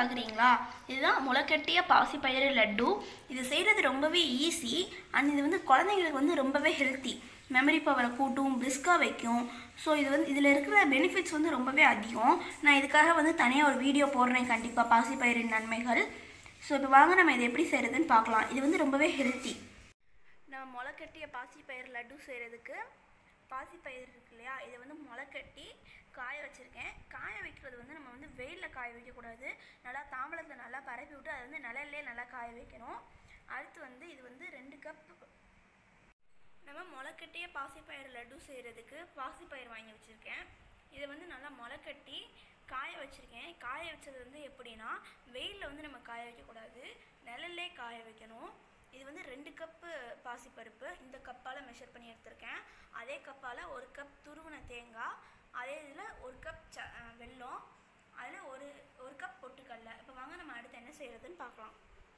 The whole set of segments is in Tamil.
பார்க்குறீங்களா இதுதான் முளைக்கட்டிய பாசிப்பயிறு லட்டு இது செய்கிறது ரொம்பவே ஈஸி அண்ட் இது வந்து குழந்தைங்களுக்கு வந்து ரொம்பவே ஹெல்த்தி மெமரி பவரை கூட்டும் பிரிஸ்காக வைக்கும் ஸோ இது வந்து இதில் இருக்கிற பெனிஃபிட்ஸ் வந்து ரொம்பவே அதிகம் நான் இதுக்காக வந்து தனியாக ஒரு வீடியோ போடுறேன் கண்டிப்பாக பாசிப்பயிரின் நன்மைகள் ஸோ இப்போ வாங்க நம்ம இதை எப்படி செய்கிறதுன்னு பார்க்கலாம் இது வந்து ரொம்பவே ஹெல்த்தி நம்ம முளைக்கட்டிய பாசிப்பயிறு லட்டு செய்கிறதுக்கு பாசிப்பயிறு இருக்கு இல்லையா இதை வந்து முளைக்கட்டி காய வச்சுருக்கேன் காய வைக்கிறது வந்து நம்ம வந்து வெயிலில் காய வைக்கக்கூடாது நல்லா தாம்பளத்தில் நல்லா பரப்பி விட்டு அதை வந்து நிழல்லே நல்லா காய வைக்கணும் அடுத்து வந்து இது வந்து ரெண்டு கப் நம்ம முளைக்கட்டிய பாசிப்பயிறு லட்டு செய்கிறதுக்கு பாசிப்பயிறு வாங்கி வச்சுருக்கேன் இதை வந்து நல்லா முளைக்கட்டி காய வச்சுருக்கேன் காய வச்சது வந்து எப்படின்னா வெயிலில் வந்து நம்ம காய வைக்கக்கூடாது நிழல்லே காய வைக்கணும் இது வந்து ரெண்டு கப்பு பாசிப்பருப்பு இந்த கப்பால் மெஷர் பண்ணி எடுத்திருக்கேன் அதே கப்பால் ஒரு கப் துருவின தேங்காய் அதே இதில் ஒரு கப் ச அஹ் வெல்லம் அதில் ஒரு ஒரு கப் பொட்டுக்கடல இப்போ வாங்க நம்ம அடுத்து என்ன செய்கிறதுன்னு பார்க்கலாம்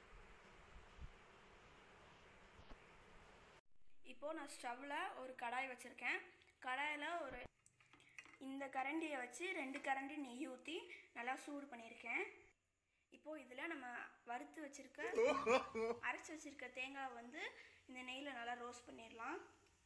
இப்போது நான் ஸ்டவ்வில் ஒரு கடாய் வச்சுருக்கேன் கடாயில் ஒரு இந்த கரண்டியை வச்சு ரெண்டு கரண்டி நெய் ஊற்றி நல்லா சூடு பண்ணியிருக்கேன் இப்போது இதில் நம்ம வறுத்து வச்சுருக்க அரைச்சி வச்சுருக்க தேங்காய் வந்து இந்த நெய்யில் நல்லா ரோஸ்ட் பண்ணிடலாம்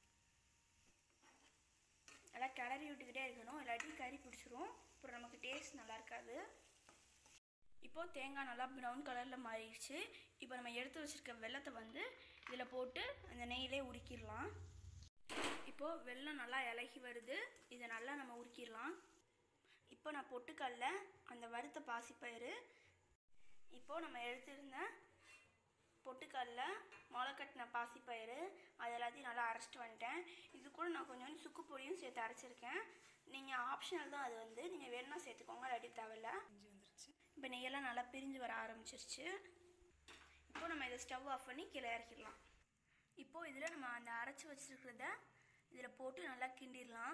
நல்லா கிளறி விட்டுக்கிட்டே இருக்கணும் இல்லாட்டி கறி பிடிச்சிரும் அப்புறம் நமக்கு டேஸ்ட் நல்லா இருக்காது இப்போது தேங்காய் நல்லா ப்ரௌன் கலரில் மாறிடுச்சு இப்போ நம்ம எடுத்து வச்சுருக்க வெள்ளத்தை வந்து இதில் போட்டு அந்த நெய்யிலே உருக்கிடலாம் இப்போது வெல்லம் நல்லா இலகி வருது இதை நல்லா நம்ம உருக்கிடலாம் இப்போ நான் பொட்டுக்கல்ல அந்த வறுத்த பாசிப்பயிறு இப்போது நம்ம எடுத்திருந்த பொட்டுக்கல்ல முளைக்கட்டின பாசிப்பயிறு அது எல்லாத்தையும் நல்லா அரைச்சிட்டு வந்துட்டேன் இது கூட நான் கொஞ்சம் சுக்கு பொடியும் சேர்த்து அரைச்சிருக்கேன் நீங்கள் ஆப்ஷனல் தான் அது வந்து நீங்கள் வேணும்னா சேர்த்துக்கோங்க இல்லாட்டி தேவையில்ல இப்போ நெய்யெல்லாம் நல்லா பிரிஞ்சு வர ஆரம்பிச்சிருச்சு இப்போ நம்ம இதை ஸ்டவ் ஆஃப் பண்ணி கீழே இறக்கிடலாம் இப்போது இதில் நம்ம அந்த அரைச்சி வச்சுருக்கிறத இதில் போட்டு நல்லா கிண்டிடலாம்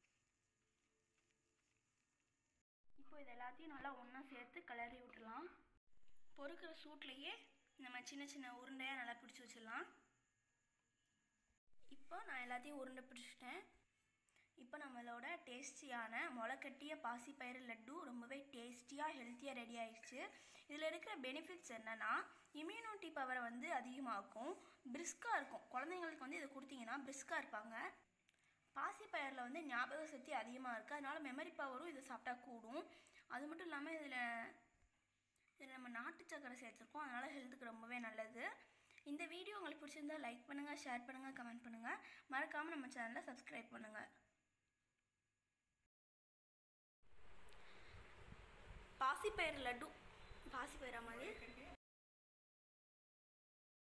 இப்போ இது எல்லாத்தையும் நல்லா ஒன்றா சேர்த்து கிளறி விட்டுலாம் பொறுக்கிற சூட்லேயே நம்ம சின்ன சின்ன உருண்டையாக நல்லா பிடிச்சி வச்சிடலாம் இப்போ நான் எல்லாத்தையும் உருண்டை பிடிச்சிட்டேன் இப்போ நம்மளோட டேஸ்டியான முளைக்கட்டிய பாசிப்பயிறு லட்டு ரொம்பவே டேஸ்டியாக ஹெல்த்தியாக ரெடி ஆயிடுச்சு இதில் இருக்கிற பெனிஃபிட்ஸ் என்னென்னா இம்யூனிட்டி பவரை வந்து அதிகமாக்கும் பிரிஸ்காக இருக்கும் குழந்தைங்களுக்கு வந்து இதை கொடுத்தீங்கன்னா பிரிஸ்காக இருப்பாங்க பாசிப்பயிரில் வந்து ஞாபக சக்தி அதிகமாக இருக்குது அதனால் மெமரி பவரும் இதை சாப்பிட்டா கூடும் அது மட்டும் இல்லாமல் இதில் இதில் நம்ம நாட்டு சக்கரை சேர்த்துருக்கோம் அதனால் ஹெல்த்துக்கு ரொம்பவே நல்லது இந்த வீடியோ உங்களுக்கு பிடிச்சிருந்தா லைக் பண்ணுங்கள் ஷேர் பண்ணுங்கள் கமெண்ட் பண்ணுங்கள் மறக்காமல் நம்ம சேனலை சப்ஸ்கிரைப் பண்ணுங்கள் பாசிப்பயிறு லட்டு பாசிப்பயிரா மாதிரி